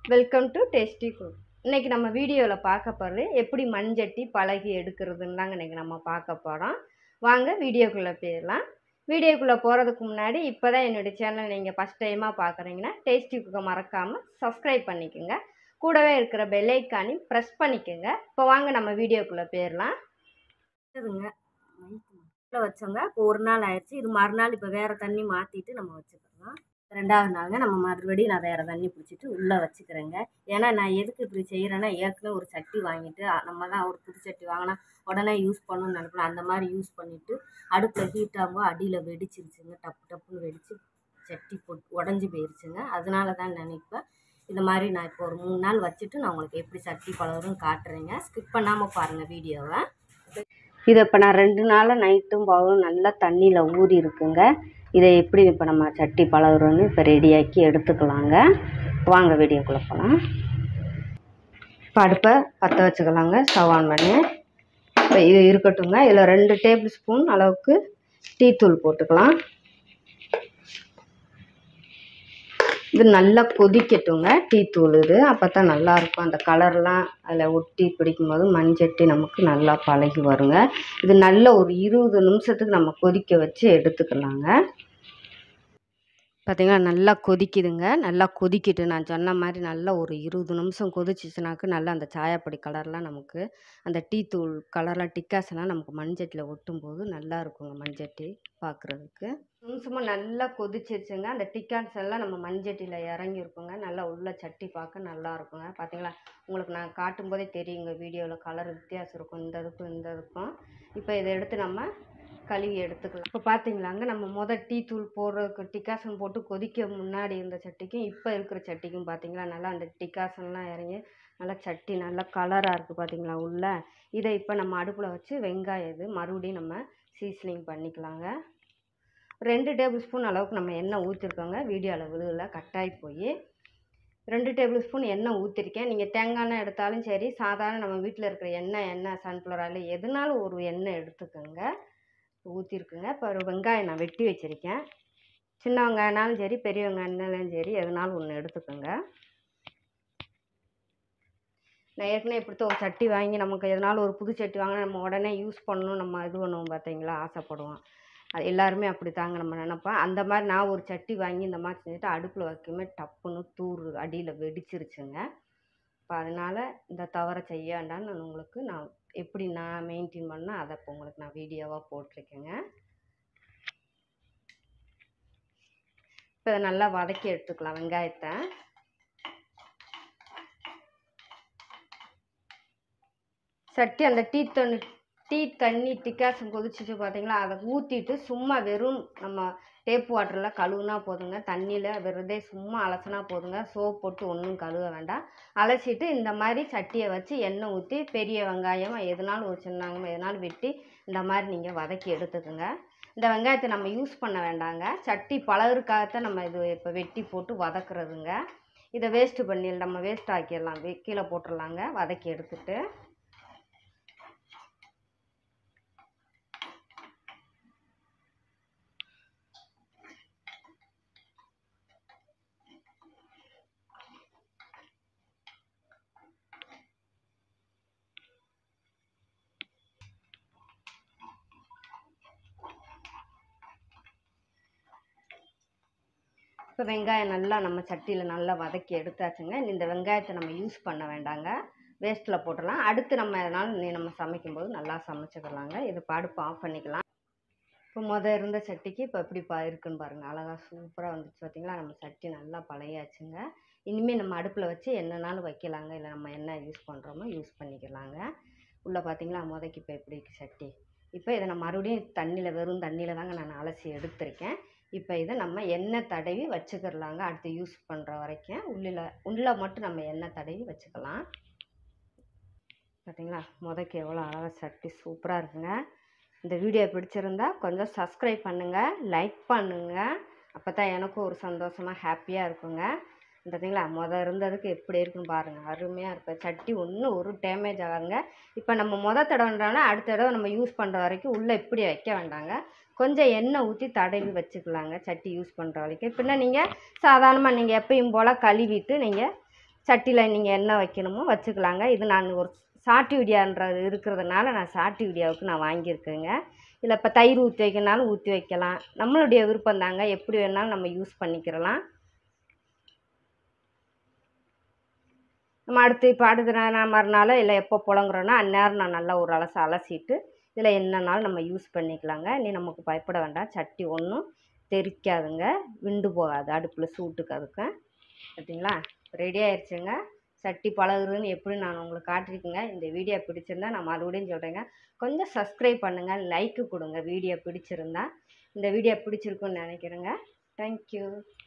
welcome to tasty cook இன்னைக்கு நம்ம வீடியோவில் பார்க்க போகிறது எப்படி மண்சட்டி பழகி எடுக்கிறதுன்னு தாங்க இன்னைக்கு நம்ம பார்க்க போகிறோம் வாங்க வீடியோக்குள்ளே போயிடலாம் வீடியோக்குள்ளே போகிறதுக்கு முன்னாடி இப்போ தான் என்னுடைய சேனல் நீங்கள் ஃபஸ்ட் டைமாக பார்க்குறீங்கன்னா டேஸ்டி குக்கை மறக்காமல் சப்ஸ்கிரைப் பண்ணிக்கோங்க கூடவே இருக்கிற பெல் ஐக்கானையும் ப்ரெஸ் பண்ணிக்கோங்க இப்போ வாங்க நம்ம வீடியோக்குள்ளே போயிடலாம் இதுங்க உள்ள வச்சோங்க இப்போ ஒரு நாள் ஆயிடுச்சு இது மறுநாள் இப்போ வேறு தண்ணி மாற்றிட்டு நம்ம வச்சுக்கலாம் ரெண்டாவது நாளுங்க நம்ம மறுபடியும் நான் வேறு தண்ணி பிடிச்சிட்டு உள்ளே வச்சுக்கிறேங்க ஏன்னா நான் எதுக்கு இப்படி செய்கிறேன்னா ஏற்கனவே ஒரு சட்டி வாங்கிட்டு அ, நம்ம தான் ஒரு புது சட்டி வாங்கினா உடனே யூஸ் பண்ணணும்னு நினைக்கலாம் அந்த மாதிரி யூஸ் பண்ணிவிட்டு அடுப்பில் ஹீட் ஆகும்போது அடியில் வெடிச்சிருச்சுங்க டப்பு டப்புன்னு வெடிச்சு சட்டி போட்டு உடஞ்சி போயிருச்சுங்க அதனால தான் நினைப்பேன் இந்த மாதிரி நான் இப்போ ஒரு மூணு நாள் வச்சுட்டு நான் உங்களுக்கு எப்படி சட்டி பழகுறதுன்னு காட்டுறேங்க ஸ்கிப் பண்ணாமல் பாருங்கள் வீடியோவை இதை இப்போ நான் ரெண்டு நாளாக நைட்டும் பகலும் நல்லா தண்ணியில் ஊறி இருக்குங்க இதை எப்படி இப்போ நம்ம சட்டி பழகுறோன்னு இப்போ ரெடியாக்கி எடுத்துக்கலாங்க வாங்க வீடியோக்குள்ளே போகலாம் இப்போ அடுப்பை பற்ற வச்சுக்கலாங்க ஸ்டவ் ஆன் பண்ணி இப்போ இது இருக்கட்டுங்க இதில் ரெண்டு டேபிள் ஸ்பூன் அளவுக்கு டீ தூள் போட்டுக்கலாம் இது நல்லா கொதிக்கட்டுங்க டீ தூள் இது அப்போ தான் நல்லாயிருக்கும் அந்த கலர்லாம் அதில் ஒட்டி பிடிக்கும்போது மண்சட்டி நமக்கு நல்லா பழகி வருங்க இது நல்ல ஒரு இருபது நிமிஷத்துக்கு நம்ம கொதிக்க வச்சு எடுத்துக்கலாங்க பார்த்தீங்களா நல்லா கொதிக்குதுங்க நல்லா கொதிக்கிட்டு நான் சொன்ன மாதிரி நல்லா ஒரு இருபது நிமிஷம் கொதிச்சிச்சுனாக்கு நல்லா அந்த சாயப்பொடி கலர்லாம் நமக்கு அந்த டீ தூள் கலர்லாம் டிக்காஸ்லாம் நமக்கு மண்சட்டியில் ஒட்டும் போது நல்லா இருக்குங்க மண்சட்டி பார்க்குறதுக்கு நிமிஷமாக நல்லா கொதிச்சிருச்சுங்க அந்த டிக்காஸ் எல்லாம் நம்ம மண்சட்டியில் இறங்கி இருக்குங்க நல்லா உள்ள சட்டி பார்க்க நல்லா இருக்குங்க பார்த்தீங்களா உங்களுக்கு நான் காட்டும் போதே தெரியுங்க வீடியோவில் கலர் வித்தியாசம் இருக்கும் இந்த இதுக்கும் இந்த இதுக்கும் இப்போ இதை எடுத்து நம்ம கழுவி எடுத்துக்கலாம் இப்போ பார்த்தீங்களாங்க நம்ம முத டீ தூள் போடுறதுக்கு டிக்காசன் போட்டு கொதிக்க முன்னாடி இருந்த சட்டிக்கும் இப்போ இருக்கிற சட்டிக்கும் பார்த்தீங்களா நல்லா அந்த டிக்காசன்லாம் இறங்கி நல்லா சட்டி நல்லா கலராக இருக்குது பார்த்தீங்களா உள்ள இதை இப்போ நம்ம அடுப்பில் வச்சு வெங்காயம் இது மறுபடியும் நம்ம சீசனிங் பண்ணிக்கலாங்க ரெண்டு டேபிள் ஸ்பூன் அளவுக்கு நம்ம எண்ணெய் ஊற்றிருக்கோங்க வீடியோவில் விழுகல கட்டாயி போய் ரெண்டு டேபிள் ஸ்பூன் எண்ணெய் ஊற்றிருக்கேன் நீங்கள் தேங்காய் எண்ணெய் எடுத்தாலும் சரி சாதாரண நம்ம வீட்டில் இருக்கிற எண்ணெய் எண்ணெய் சன்ஃப்ளவர் ஆயில் எதுனாலும் ஒரு எண்ணெய் எடுத்துக்கோங்க ஊற்றிருக்குங்க இப்போ ஒரு வெங்காயம் நான் வெட்டி வச்சுருக்கேன் சின்ன வெங்காயம்னாலும் சரி பெரிய வெங்காயம்னாலும் சரி எதுனாலும் ஒன்று எடுத்துக்கோங்க நான் ஏற்கனவே இப்படித்தான் ஒரு சட்டி வாங்கி நமக்கு எதனாலும் ஒரு புது சட்டி வாங்கினா நம்ம உடனே யூஸ் பண்ணணும் நம்ம இது பண்ணுவோம் பார்த்தீங்களா ஆசைப்படுவோம் அது எல்லாருமே அப்படி தாங்க நம்ம நினைப்போம் அந்த மாதிரி நான் ஒரு சட்டி வாங்கி இந்த மாதிரி செஞ்சுட்டு அடுப்பில் வைக்குமே டப்புன்னு தூர் அடியில் வெடிச்சிருச்சுங்க இப்போ அதனால் இந்த தவறை செய்ய வேண்டாம்னு நான் உங்களுக்கு நான் எப்படி நான் மெயின்டைன் பண்ணேன் அதை இப்போ உங்களுக்கு நான் வீடியோவாக போட்டிருக்கேங்க இப்போ இதை நல்லா வதக்கி எடுத்துக்கலாம் வெங்காயத்தை சட்டி அந்த டீ தண்ணி டீ தண்ணி டிக்காசம் கொதிச்சிச்சு பார்த்தீங்களா அதை ஊற்றிட்டு சும்மா வெறும் நம்ம டேப் வாட்டரில் கழுவுனா போதுங்க தண்ணியில் வெறுதே சும்மா அலசினா போதுங்க சோப் போட்டு ஒன்றும் கழுவ வேண்டாம் அலசிட்டு இந்த மாதிரி சட்டியை வச்சு எண்ணெய் ஊற்றி பெரிய வெங்காயம் எதுனாலும் ஒரு சின்ன வெங்காயம் எதுனாலும் வெட்டி இந்த மாதிரி நீங்கள் வதக்கி எடுத்துக்கோங்க இந்த வெங்காயத்தை நம்ம யூஸ் பண்ண வேண்டாங்க சட்டி பழகுறதுக்காகத்தான் நம்ம இது இப்போ வெட்டி போட்டு வதக்குறதுங்க இதை வேஸ்ட்டு பண்ணி நம்ம வேஸ்ட் ஆக்கிடலாம் வே- கீழே போட்டுடலாங்க வதக்கி எடுத்துட்டு இப்போ வெங்காயம் நல்லா நம்ம சட்டியில் நல்லா வதக்கி எடுத்தாச்சுங்க இந்த வெங்காயத்தை நம்ம யூஸ் பண்ண வேண்டாங்க வேஸ்ட்டில் போட்டுடலாம் அடுத்து நம்ம எதனால நீ நம்ம சமைக்கும்போது நல்லா சமைச்சுக்கலாங்க இது அடுப்பு ஆஃப் பண்ணிக்கலாம் இப்போ முத இருந்த சட்டிக்கு இப்போ எப்படி பா இருக்குன்னு பாருங்கள் அழகாக சூப்பராக வந்துச்சு பார்த்தீங்களா நம்ம சட்டி நல்லா பழையாச்சுங்க இனிமேல் நம்ம அடுப்பில் வச்சு என்னனாலும் வைக்கலாங்க இல்லை நம்ம என்ன யூஸ் பண்ணுறோமோ யூஸ் பண்ணிக்கலாங்க உள்ளே பார்த்தீங்களா முதக்கு இப்போ எப்படி இருக்கு சட்டி இப்போ இதை நான் மறுபடியும் தண்ணியில் வெறும் தண்ணியில் தாங்க நான் அலசி எடுத்திருக்கேன் இப்போ இதை நம்ம எண்ணெய் தடவி வச்சுக்கிறலாங்க அடுத்து யூஸ் பண்ணுற வரைக்கும் உள்ளில் உள்ளே மட்டும் நம்ம எண்ணெய் தடவி வச்சுக்கலாம் பார்த்தீங்களா முதக்கு எவ்வளோ அழகாக சட்டி சூப்பராக இருக்குங்க இந்த வீடியோ பிடிச்சிருந்தா கொஞ்சம் சப்ஸ்கிரைப் பண்ணுங்கள் லைக் பண்ணுங்கள் அப்போ தான் எனக்கும் ஒரு சந்தோஷமாக ஹாப்பியாக இருக்குங்க பார்த்தீங்களா முத இருந்ததுக்கு எப்படி இருக்குன்னு பாருங்கள் அருமையாக இருக்கும் சட்டி ஒன்றும் ஒரு டேமேஜ் ஆகாதுங்க இப்போ நம்ம முத தடவைன்றனால அடுத்த தடவை நம்ம யூஸ் பண்ணுற வரைக்கும் உள்ளே இப்படி வைக்க வேண்டாங்க கொஞ்சம் எண்ணெய் ஊற்றி தடவி வச்சுக்கலாங்க சட்டி யூஸ் பண்ணுற வரைக்கும் பின்ன நீங்கள் சாதாரணமாக நீங்கள் எப்பயும் போல் கழுவிட்டு நீங்கள் சட்டியில் நீங்கள் என்ன வைக்கணுமோ வச்சுக்கலாங்க இது நான் ஒரு ஷார்ட் வீடியோன்றது இருக்கிறதுனால நான் ஷார்ட் வீடியோவுக்கு நான் வாங்கியிருக்கேங்க இல்லை இப்போ தயிர் ஊற்றி வைக்கணுனாலும் ஊற்றி வைக்கலாம் நம்மளுடைய விருப்பம் தாங்க எப்படி வேணாலும் நம்ம யூஸ் பண்ணிக்கிறலாம் நம்ம அடுத்து இப்போ அடுத்த நா- நான் மறுநாள் இல்லை எப்போ புழங்குறோன்னா அந்நேரம் நான் நல்லா ஒரு அலசு அலசிட்டு இதில் என்னன்னாலும் நம்ம யூஸ் பண்ணிக்கலாங்க நீ நமக்கு பயப்பட வேண்டாம் சட்டி ஒன்றும் தெரிக்காதுங்க விண்டு போகாது அடுப்பில் சூட்டுக்கு அதுக்கு பார்த்தீங்களா ரெடி ஆயிடுச்சுங்க சட்டி பழகுறதுன்னு எப்படி நான் உங்களுக்கு காட்டிருக்கேங்க இந்த வீடியோ பிடிச்சிருந்தா நான் மறுபடியும் சொல்கிறேங்க கொஞ்சம் சப்ஸ்கிரைப் பண்ணுங்கள் லைக்கு கொடுங்க வீடியோ பிடிச்சிருந்தா இந்த வீடியோ பிடிச்சிருக்குன்னு நினைக்கிறேங்க தேங்க்யூ